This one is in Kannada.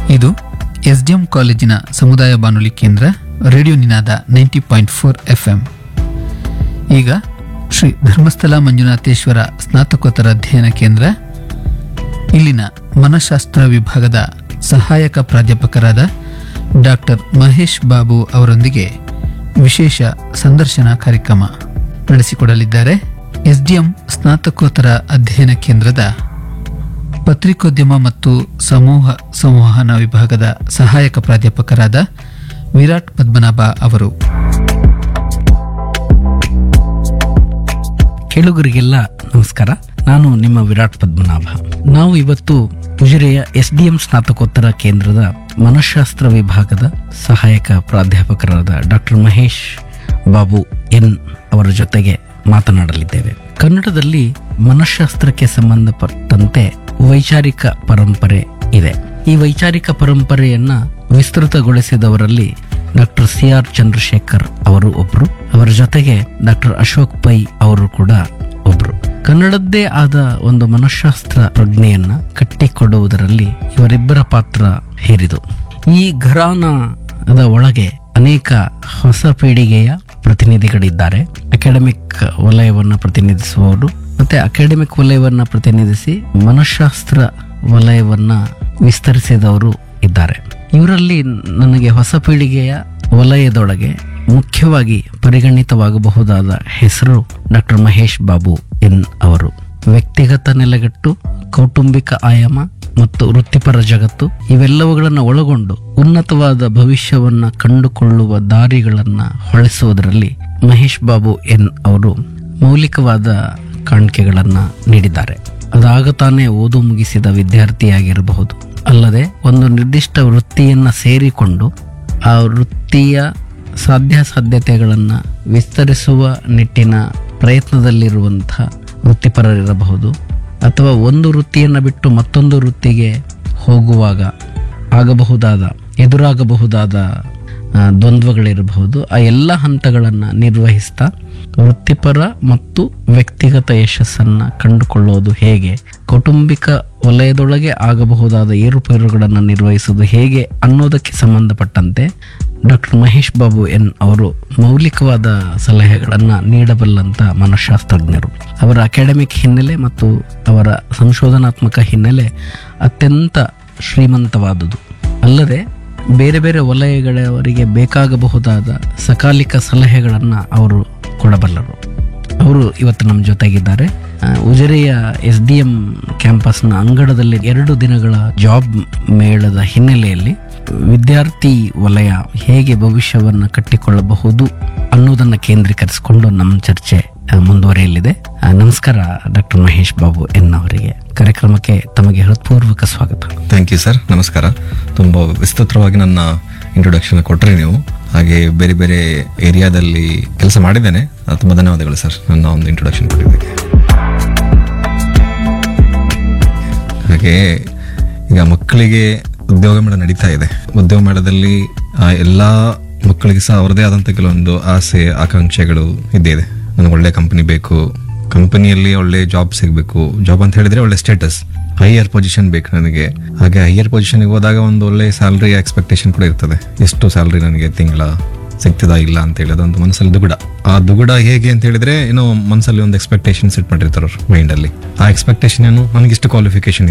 ಇದು ಎಸ್ಡಿಎಂ ಕಾಲೇಜಿನ ಸಮುದಾಯ ಬಾನುಲಿ ಕೇಂದ್ರ radio Ninaada ninety point four F M ಈಗ ಶ್ರೀ ಧರ್ಮಸ್ಥಳ ಮಂಜುನಾಥೇಶ್ವರ ಸ್ನಾತಕೋತ್ತರ ಅಧ್ಯಯನ ಕೇಂದ್ರ ಇಲ್ಲಿನ ಮನಃಶಾಸ್ತ್ರ ವಿಭಾಗದ ಸಹಾಯಕ ಪ್ರಾಧ್ಯಾಪಕರಾದ ಡಾಕ್ಟರ್ ಮಹೇಶ್ ಬಾಬು ಅವರೊಂದಿಗೆ ವಿಶೇಷ ಸಂದರ್ಶನ ಕಾರ್ಯಕ್ರಮ ನಡೆಸಿಕೊಡಲಿದ್ದಾರೆ ಎಸ್ಡಿಎಂ ಸ್ನಾತಕೋತ್ತರ ಅಧ್ಯಯನ ಕೇಂದ್ರದ ಪತ್ರಿಕೋದ್ಯಮ ಮತ್ತು ಸಮೂಹ ಸಂವಹನ ವಿಭಾಗದ ಸಹಾಯಕ ಪ್ರಾಧ್ಯಾಪಕರಾದ ವಿರಾಟ್ ಪದ್ಮನಾಭ ಅವರು ಕೇಳುಗರಿಗೆಲ್ಲ ನಮಸ್ಕಾರ ನಾನು ನಿಮ್ಮ ವಿರಾಟ್ ಪದ್ಮನಾಭ ನಾವು ಇವತ್ತು ಉಜಿರೆಯ ಎಸ್ ಡಿ ಎಂ ಸ್ನಾತಕೋತ್ತರ ಕೇಂದ್ರದ ಮನಃಶಾಸ್ತ್ರ ವಿಭಾಗದ ಸಹಾಯಕ ಪ್ರಾಧ್ಯಾಪಕರಾದ ಡಾಕ್ಟರ್ ಮಹೇಶ್ ಬಾಬು ಎನ್ ಅವರ ಜೊತೆಗೆ ಮಾತನಾಡಲಿದ್ದೇವೆ ಕನ್ನಡದಲ್ಲಿ ಮನಃಶಾಸ್ತ್ರಕ್ಕೆ ಸಂಬಂಧಪಟ್ಟಂತೆ ವೈಚಾರಿಕ ಪರಂಪರೆ ಇದೆ ಈ ವೈಚಾರಿಕ ಪರಂಪರೆಯನ್ನ ವಿಸ್ತೃತಗೊಳಿಸಿದವರಲ್ಲಿ ಡಾಕ್ಟರ್ ಸಿ ಆರ್ ಚಂದ್ರಶೇಖರ್ ಅವರು ಒಬ್ರು ಅವರ ಜೊತೆಗೆ ಡಾಕ್ಟರ್ ಅಶೋಕ್ ಪೈ ಅವರು ಕೂಡ ಒಬ್ರು ಕನ್ನಡದ್ದೇ ಆದ ಒಂದು ಮನಃಶಾಸ್ತ್ರ ಪ್ರಜ್ಞೆಯನ್ನ ಕಟ್ಟಿಕೊಡುವುದರಲ್ಲಿ ಇವರಿಬ್ಬರ ಪಾತ್ರ ಹೇರಿದು ಈ ಘರಾನದ ಒಳಗೆ ಅನೇಕ ಹೊಸ ಪೀಳಿಗೆಯ ಪ್ರತಿನಿಧಿಗಳಿದ್ದಾರೆ ಅಕಾಡೆಮಿಕ್ ವಲಯವನ್ನು ಪ್ರತಿನಿಧಿಸುವವರು ಮತ್ತೆ ಅಕಾಡೆಮಿಕ್ ವಲಯವನ್ನ ಪ್ರತಿನಿಧಿಸಿ ಮನಃಶಾಸ್ತ್ರ ವಲಯವನ್ನ ವಿಸ್ತರಿಸಿದವರು ಇದ್ದಾರೆ ಇವರಲ್ಲಿ ನನಗೆ ಹೊಸ ಪೀಳಿಗೆಯ ವಲಯದೊಳಗೆ ಮುಖ್ಯವಾಗಿ ಪರಿಗಣಿತವಾಗಬಹುದಾದ ಹೆಸರು ಡಾಕ್ಟರ್ ಮಹೇಶ್ ಬಾಬು ಎನ್ ಅವರು ವ್ಯಕ್ತಿಗತ ನೆಲೆಗಟ್ಟು ಕೌಟುಂಬಿಕ ಆಯಾಮ ಮತ್ತು ವೃತ್ತಿಪರ ಜಗತ್ತು ಇವೆಲ್ಲವುಗಳನ್ನು ಒಳಗೊಂಡು ಉನ್ನತವಾದ ಭವಿಷ್ಯವನ್ನ ಕಂಡುಕೊಳ್ಳುವ ದಾರಿಗಳನ್ನ ಹೊಳೆಸುವುದರಲ್ಲಿ ಮಹೇಶ್ ಬಾಬು ಎನ್ ಅವರು ಮೌಲಿಕವಾದ ಕಾಣಿಕೆಗಳನ್ನ ನೀಡಿದ್ದಾರೆ ಅದಾಗ ತಾನೇ ಓದು ಮುಗಿಸಿದ ವಿದ್ಯಾರ್ಥಿಯಾಗಿರಬಹುದು ಅಲ್ಲದೆ ಒಂದು ನಿರ್ದಿಷ್ಟ ವೃತ್ತಿಯನ್ನ ಸೇರಿಕೊಂಡು ಆ ವೃತ್ತಿಯ ಸಾಧ್ಯಾಸಾಧ್ಯತೆಗಳನ್ನು ವಿಸ್ತರಿಸುವ ನಿಟ್ಟಿನ ಪ್ರಯತ್ನದಲ್ಲಿರುವಂಥ ವೃತ್ತಿಪರರಿರಬಹುದು ಅಥವಾ ಒಂದು ವೃತ್ತಿಯನ್ನು ಬಿಟ್ಟು ಮತ್ತೊಂದು ವೃತ್ತಿಗೆ ಹೋಗುವಾಗ ಆಗಬಹುದಾದ ಎದುರಾಗಬಹುದಾದ ಆ, ದ್ವಂದ್ವಗಳಿರಬಹುದು ಆ ಎಲ್ಲ ಹಂತಗಳನ್ನು ನಿರ್ವಹಿಸ್ತಾ ವೃತ್ತಿಪರ ಮತ್ತು ವ್ಯಕ್ತಿಗತ ಯಶಸ್ಸನ್ನು ಕಂಡುಕೊಳ್ಳುವುದು ಹೇಗೆ ಕೌಟುಂಬಿಕ ವಲಯದೊಳಗೆ ಆಗಬಹುದಾದ ಏರುಪೇರುಗಳನ್ನು ನಿರ್ವಹಿಸುವುದು ಹೇಗೆ ಅನ್ನೋದಕ್ಕೆ ಸಂಬಂಧಪಟ್ಟಂತೆ ಡಾಕ್ಟರ್ ಮಹೇಶ್ ಬಾಬು ಎನ್ ಅವರು ಮೌಲಿಕವಾದ ಸಲಹೆಗಳನ್ನು ನೀಡಬಲ್ಲಂತ ಮನಃಶಾಸ್ತ್ರಜ್ಞರು ಅವರ ಅಕಾಡೆಮಿಕ್ ಹಿನ್ನೆಲೆ ಮತ್ತು ಅವರ ಸಂಶೋಧನಾತ್ಮಕ ಹಿನ್ನೆಲೆ ಅತ್ಯಂತ ಶ್ರೀಮಂತವಾದುದು ಅಲ್ಲದೆ ಬೇರೆ ಬೇರೆ ವಲಯಗಳವರಿಗೆ ಬೇಕಾಗಬಹುದಾದ ಸಕಾಲಿಕ ಸಲಹೆಗಳನ್ನು ಅವರು ಕೊಡಬಲ್ಲರು ಅವರು ಇವತ್ತು ನಮ್ಮ ಜೊತೆಗಿದ್ದಾರೆ ಆ, ಉಜಿರೆಯ ಎಸ್ ಡಿ ಎಂ ಕ್ಯಾಂಪಸ್ನ ಅಂಗಡದಲ್ಲಿ ಎರಡು ದಿನಗಳ ಜಾಬ್ ಮೇಳದ ಹಿನ್ನೆಲೆಯಲ್ಲಿ ವಿದ್ಯಾರ್ಥಿ ವಲಯ ಹೇಗೆ ಭವಿಷ್ಯವನ್ನು ಕಟ್ಟಿಕೊಳ್ಳಬಹುದು ಅನ್ನೋದನ್ನು ಕೇಂದ್ರೀಕರಿಸಿಕೊಂಡು ನಮ್ಮ ಚರ್ಚೆ ಆ, ಮುಂದುವರಿಯಲಿದೆ ಆ, ನಮಸ್ಕಾರ ಡಾಕ್ಟರ್ ಮಹೇಶ್ ಬಾಬು ಎನ್ ಅವರಿಗೆ ಕಾರ್ಯಕ್ರಮಕ್ಕೆ ತಮಗೆ ಹೃತ್ಪೂರ್ವಕ ಸ್ವಾಗತ ಥ್ಯಾಂಕ್ ಯು ಸರ್ ನಮಸ್ಕಾರ ತುಂಬ ವಿಸ್ತೃತವಾಗಿ ನನ್ನ ಇಂಟ್ರೊಡಕ್ಷನ್ ಕೊಟ್ಟರೆ ನೀವು ಹಾಗೆ ಬೇರೆ ಬೇರೆ ಏರಿಯಾದಲ್ಲಿ ಕೆಲಸ ಮಾಡಿದ್ದೇನೆ ಆ, ತುಂಬ ಧನ್ಯವಾದಗಳು ಸರ್ ನನ್ನ ಒಂದು ಇಂಟ್ರೊಡಕ್ಷನ್ ಕೊಟ್ಟಿದ್ದಕ್ಕೆ ಹಾಗೆ ಈಗ ಮಕ್ಕಳಿಗೆ ಉದ್ಯೋಗ ಮೇಳ ನಡೀತಾ ಇದೆ ಉದ್ಯೋಗ ಮೇಳದಲ್ಲಿ ಆ, ಎಲ್ಲಾ ಮಕ್ಕಳಿಗೆ ಸಹ ಅವರದೇ ಆದಂಥ ಕೆಲವೊಂದು ಆಸೆ ಆಕಾಂಕ್ಷೆಗಳು ಇದ್ದೇ ಇದೆ ನನಗೆ ಒಳ್ಳೆ ಕಂಪನಿ ಬೇಕು ಕಂಪನಿಯಲ್ಲಿ ಒಳ್ಳೆ ಜಾಬ್ ಸಿಗಬೇಕು ಜಾಬ್ ಅಂತ ಹೇಳಿದ್ರೆ ಒಳ್ಳೆ ಸ್ಟೇಟಸ್ ಹೈಯರ್ ಪೊಸಿಷನ್ ಬೇಕು ನನಗೆ ಹಾಗೆ ಹೈಯರ್ ಪೊಸಿಷನ್ಗೆ ಹೋದಾಗ ಒಂದು ಒಳ್ಳೆ ಸ್ಯಾಲ್ರಿ ಎಕ್ಸ್ಪೆಕ್ಟೇಷನ್ ಕೂಡ ಇರ್ತದೆ ಎಷ್ಟು ಸ್ಯಾಲ್ರಿ ನನಗೆ ತಿಂಗಳ ಸಿಗ್ತದಾ ಇಲ್ಲ ಅಂತ ಹೇಳಿ ಅದೊಂದು ಮನಸ್ಸಲ್ಲಿ ದುಗುಡ ಆ ದುಗುಡ ಹೇಗೆ ಅಂತ ಹೇಳಿದ್ರೆ ಏನೋ ಮನಸ್ಸಲ್ಲಿ ಒಂದು ಎಕ್ಸ್ಪೆಕ್ಟೇಷನ್ ಸೆಟ್ ಮಾಡಿರ್ತಾರೆ ಅವ್ರ ಮೈಂಡಲ್ಲಿ ಆ ಎಕ್ಸ್ಪೆಕ್ಟೇಷನ್ ಏನು ನನಗಿಷ್ಟು ಕ್ವಾಲಿಫಿಕೇಶನ್